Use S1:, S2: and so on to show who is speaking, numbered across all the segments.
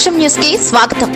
S1: సాక్ష్యం న్యూస్ కి స్వాగతం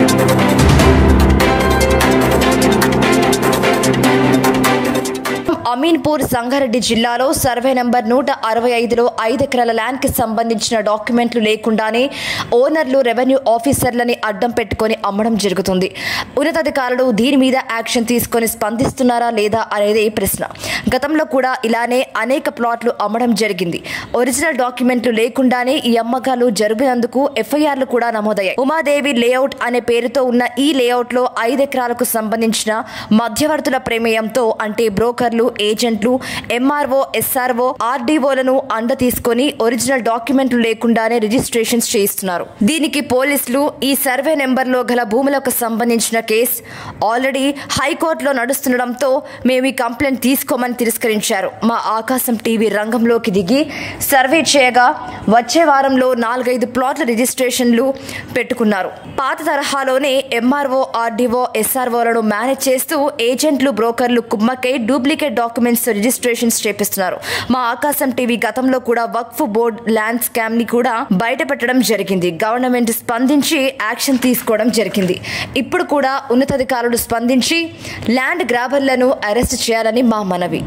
S1: అమీన్పూర్ సంగారెడ్డి జిల్లాలో సర్వే నంబర్ నూట అరవై ఐదులో ఐదు ఎకరాల ల్యాండ్ కి సంబంధించిన డాక్యుమెంట్లు లేకుండానే ఓనర్లు రెవెన్యూ ఆఫీసర్లని అడ్డం పెట్టుకొని అమ్మడం జరుగుతుంది ఉన్నతాధికారులు దీని మీద యాక్షన్ తీసుకొని స్పందిస్తున్నారా లేదా అనేది ప్రశ్న గతంలో కూడా ఇలానే అనేక ప్లాట్లు అమ్మడం జరిగింది ఒరిజినల్ డాక్యుమెంట్లు లేకుండానే ఈ అమ్మకాలు జరిగినందుకు ఎఫ్ఐఆర్లు కూడా నమోదయ్యాయి ఉమాదేవి లేఅవుట్ అనే పేరుతో ఉన్న ఈ లేఅవుట్ లో ఐదు ఎకరాలకు సంబంధించిన మధ్యవర్తుల ప్రమేయంతో అంటే బ్రోకర్లు ఏజెంట్లు ఎంఆర్ఓ ఎస్ఆర్ఓ ఆర్డీఓలను అండ తీసుకొని ఒరిజినల్ డాక్యుమెంట్లు లేకుండానే రిజిస్ట్రేషన్స్ చేయిస్తున్నారు దీనికి పోలీసులు ఈ సర్వే నెంబర్ లో గల భూములకు సంబంధించిన కేసు ఆల్రెడీ హైకోర్టులో నడుస్తుండడంతో మేము ఈ కంప్లైంట్ తీసుకోమని తిరస్కరించారు మా ఆకాశం టీవీ రంగంలోకి దిగి సర్వే చేయగా వచ్చే వారంలో నాలుగైదు ప్లాట్ల రిజిస్ట్రేషన్లు పెట్టుకున్నారు పాత తరహాలోనే ఎంఆర్ఓ ఆర్డీఓ ఎస్ఆర్ఓలను మేనేజ్ చేస్తూ ఏజెంట్లు బ్రోకర్లు కుమ్మకై డూప్లికేట్ డాక్యుమెంట్స్ రిజిస్ట్రేషన్స్ చేపిస్తున్నారు మా ఆకాశం టీవీ గతంలో కూడా వక్ఫ్ బోర్డ్ ల్యాండ్ స్కామ్ ని కూడా బయట పెట్టడం జరిగింది గవర్నమెంట్ స్పందించి యాక్షన్ తీసుకోవడం జరిగింది ఇప్పుడు కూడా ఉన్నతాధికారులు స్పందించి ల్యాండ్ గ్రాబర్లను అరెస్ట్ చేయాలని మా మనవి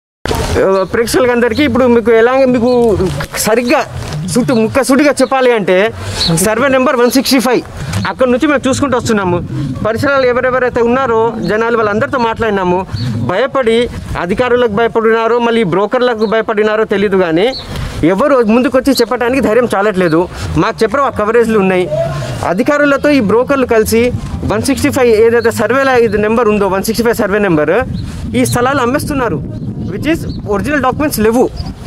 S2: ప్రేక్షకులకి అందరికీ ఇప్పుడు మీకు ఎలా మీకు సరిగ్గా సుట్టు ముక్క సుడిగా చెప్పాలి అంటే survey number one sixty five అక్కడ నుంచి మేము చూసుకుంటూ వస్తున్నాము పరిసరాలు ఎవరెవరైతే ఉన్నారో జనాలు వాళ్ళందరితో మాట్లాడినాము భయపడి అధికారులకు భయపడినారో మళ్ళీ బ్రోకర్లకు భయపడినారో తెలియదు కానీ ఎవరు ముందుకు వచ్చి చెప్పడానికి ధైర్యం చాలట్లేదు మాకు చెప్పడం ఆ కవరేజ్లు ఉన్నాయి అధికారులతో ఈ బ్రోకర్లు కలిసి వన్ సిక్స్టీ ఫైవ్ ఏదైతే సర్వేలో ఇది నెంబర్ ఉందో one sixty five survey number ఈ స్థలాలు అమ్మేస్తున్నారు విచ్ ఇస్ ఒరిజినల్ డాక్యుమెంట్స్ లేవు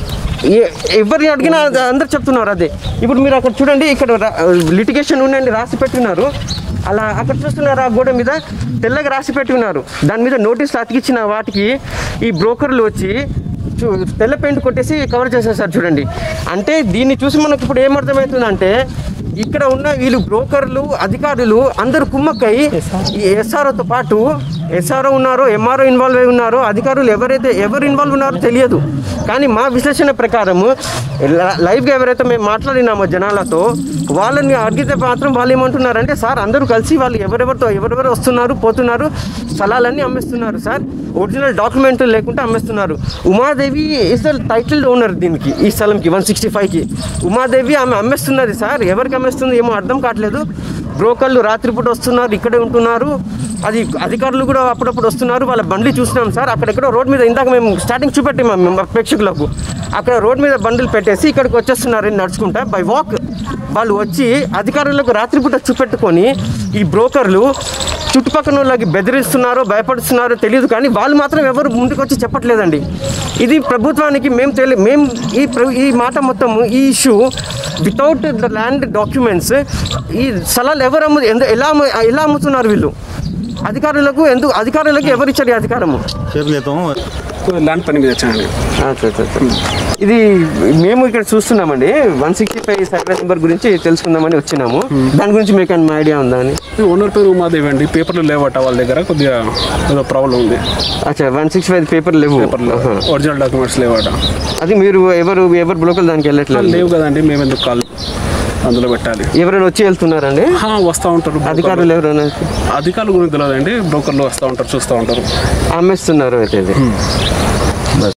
S2: ఏ- ఎవరిని అడిగినా అది అందరు చెప్తున్నారు అదే ఇప్పుడు మీరు అక్కడ చూడండి ఇక్కడ లిటిగేషన్ ఉండండి రాసి పెట్టున్నారు అలా అక్కడ చూస్తున్నారు ఆ గోడ మీద తెల్లగా రాసి పెట్టి ఉన్నారు దాని మీద నోటీసులు అతికిచ్చిన వాటికి ఈ బ్రోకర్లు వచ్చి చూ తెల్ల పెయింట్ కొట్టేసి కవర్ చేసేసారు చూడండి అంటే దీన్ని చూసి మనకు ఇప్పుడు ఏమర్థమవుతుందంటే ఇక్కడ ఉన్న వీళ్ళు బ్రోకర్లు అధికారులు అందరూ కుమ్మక్కై ఈ ఎస్ఆర్ఓతో పాటు ఎస్ఆర్ఓ ఉన్నారో ఎంఆర్ఓ ఇన్వాల్వ్ అయి ఉన్నారో అధికారులు ఎవరైతే ఎవరు ఇన్వాల్వ్ ఉన్నారో తెలియదు కానీ మా విశ్లేషణ ప్రకారము ల- లైవ్గా ఎవరైతే మేము మాట్లాడినామో జనాలతో వాళ్ళని అడిగితే మాత్రం వాళ్ళు ఏమంటున్నారంటే సార్ అందరూ కలిసి వాళ్ళు ఎవరెవరితో ఎవరెవరు వస్తున్నారు పోతున్నారు స్థలాలన్నీ అమ్మేస్తున్నారు సార్ ఒరిజినల్ డాక్యుమెంట్ లేకుండా అమ్మేస్తున్నారు Umadevi is the title owner దీనికి ఈ స్థలంకి వన్ సిక్స్టీ ఫైవ్కి ఉమాదేవి ఆమె అమ్మేస్తున్నది సార్ ఎవరికి అమ్మేస్తుంది ఏమో అర్థం కావట్లేదు బ్రోకర్లు రాత్రిపూట వస్తున్నారు ఇక్కడే ఉంటున్నారు అది అధికారులు కూడా అప్పుడప్పుడు వస్తున్నారు వాళ్ళ బండ్లు చూసినాం సార్ అక్కడెక్కడో రోడ్ మీద ఇందాక మేము స్టార్టింగ్ చూపెట్టాము మేము మా ప్రేక్షకులకు అక్కడ రోడ్ మీద బండ్లు పెట్టేసి ఇక్కడికి వచ్చేస్తున్నారు నడుచుకుంటా బై వాక్ వాళ్ళు వచ్చి అధికారులకు రాత్రిపూట చూపెట్టుకొని ఈ బ్రోకర్లు చుట్టుపక్కల వాళ్ళకి బెదిరిస్తున్నారో భయపడుతున్నారో తెలియదు కానీ వాళ్ళు మాత్రం ఎవరు ముందుకు వచ్చి చెప్పట్లేదండి ఇది ప్రభుత్వానికి మేము తెలి మేము ఈ ప్ర- ఈ మాట మొత్తం ఈ issue without the land documents ఈ స్థలాలు ఎవరు అమ్ము ఎందు- ఎలా అమ్ము- ఎలా అమ్ముతున్నారు వీళ్ళు అధికారులకు ఎందుకు అధికారులకు ఎవరు ఇచ్చారు ఈ అధికారము
S3: సేపు చేద్దాము
S4: ల్యాండ్ పని మీద వచ్చానండి
S2: ఇది మేము ఇక్కడ చూస్తున్నామండి one sixty five survey number గురించి తెలుసుకుందామని వచ్చినాము దాని గురించి మీకు ఏమైనా ఐడియా ఉందా అని
S4: ఓనర్ పేరు ఉమాదేవి అండి పేపర్లు లేవట వాళ్ళ దగ్గర కొద్దిగా ఏదో ప్రాబ్లం ఉంది
S2: అచ్చా వన్ సిక్స్టీ ఫైవ్ పేపర్ లేవు
S4: పేపర్లు
S2: ఆహా.
S4: ఒరిజినల్ డాక్యుమెంట్స్ లేవట
S2: అది మీరు ఎవరు ఎవరు బ్లోకల్ దానికి వెళ్ళట్లేదు
S4: లేవు కదండి మేము ఎందుకు కాల్ అందులో పెట్టాలి
S2: ఎవరైనా వచ్చి వెళ్తున్నారండి
S4: హా, వస్తూ ఉంటారు
S2: అధికారులు ఎవరైనా
S4: అధికారుల గురించి తెలియదండి బ్రోకర్లు వస్తూ ఉంటారు చూస్తూ ఉంటారు
S2: అమ్మేస్తున్నారు అయితే ఇది